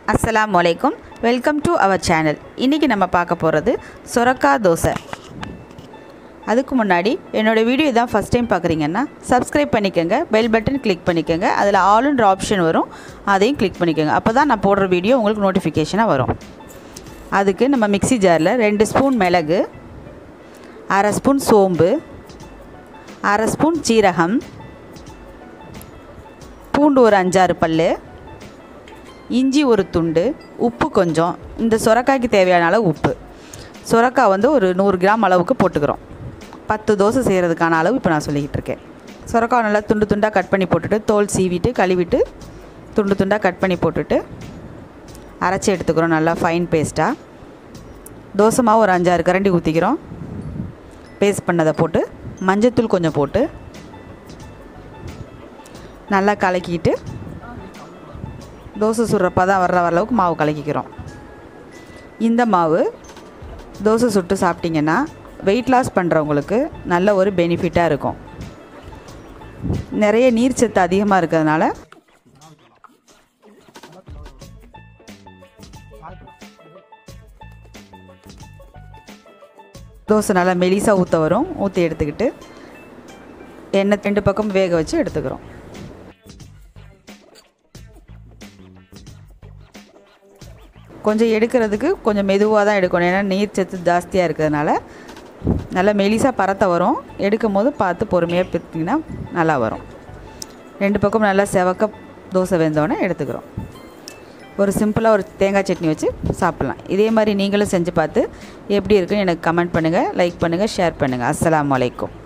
அஸ்ஸலாமு அலைக்கும் welcome to our channel இன்றைக்கி நம்ம பார்க்க போகிறது சொரக்காய் தோசை அதுக்கு முன்னாடி என்னோடய வீடியோ இதான் ஃபஸ்ட் டைம் பார்க்குறீங்கன்னா சப்ஸ்கிரைப் பண்ணிக்கோங்க பெல் பட்டன் கிளிக் பண்ணிக்கோங்க அதில் ஆல்ன்ற ஆப்ஷன் வரும் அதையும் கிளிக் பண்ணிக்கோங்க அப்போ தான் நான் போடுற வீடியோ உங்களுக்கு நோட்டிஃபிகேஷனாக வரும் அதுக்கு நம்ம மிக்ஸி ஜாரில் ரெண்டு ஸ்பூன் மிளகு அரை ஸ்பூன் சோம்பு அரை ஸ்பூன் சீரகம் பூண்டு ஒரு அஞ்சாறு பல் இஞ்சி ஒரு துண்டு உப்பு கொஞ்சம் இந்த சுரக்காய்க்கு தேவையான அளவு உப்பு சுரக்காய் வந்து ஒரு நூறு கிராம் அளவுக்கு போட்டுக்கிறோம் பத்து தோசை செய்கிறதுக்கான அளவு இப்போ நான் சொல்லிக்கிட்டு இருக்கேன் சுரக்காய் நல்லா துண்டு துண்டாக கட் பண்ணி போட்டுட்டு தோல் சீவிட்டு கழுவிட்டு துண்டு துண்டாக கட் பண்ணி போட்டுட்டு அரைச்சி எடுத்துக்கிறோம் நல்லா ஃபைன் பேஸ்ட்டாக தோசை மாவு ஒரு அஞ்சாறு கரண்டி ஊற்றிக்கிறோம் பேஸ்ட் பண்ணதை போட்டு மஞ்சத்தூள் கொஞ்சம் போட்டு நல்லா கலக்கிட்டு தோசை சுடுறப்ப தான் வர்ற அளவுக்கு மாவு கலக்கிக்கிறோம் இந்த மாவு தோசை சுட்டு சாப்பிட்டிங்கன்னா வெயிட் லாஸ் பண்ணுறவங்களுக்கு நல்ல ஒரு பெனிஃபிட்டாக இருக்கும் நிறைய நீர் சத்து அதிகமாக இருக்கிறதுனால தோசை நல்லா மெலிசாக ஊற்ற வரும் ஊற்றி எடுத்துக்கிட்டு எண்ணெய் ரெண்டு பக்கம் வேக வச்சு எடுத்துக்கிறோம் கொஞ்சம் எடுக்கிறதுக்கு கொஞ்சம் மெதுவாக தான் எடுக்கணும் ஏன்னா நீர் சத்து ஜாஸ்தியாக இருக்கிறதுனால நல்லா மெலிசாக பறத்த வரும் எடுக்கும் போது பார்த்து பொறுமையாக பித்திங்கன்னா நல்லா வரும் ரெண்டு பக்கம் நல்லா செவக்க தோசை வெந்தோடனே எடுத்துக்கிறோம் ஒரு சிம்பிளாக ஒரு தேங்காய் சட்னி வச்சு சாப்பிட்லாம் இதே மாதிரி நீங்களும் செஞ்சு பார்த்து எப்படி இருக்குன்னு எனக்கு கமெண்ட் பண்ணுங்கள் லைக் பண்ணுங்கள் ஷேர் பண்ணுங்கள் அஸ்ஸலாமு அலைக்கும்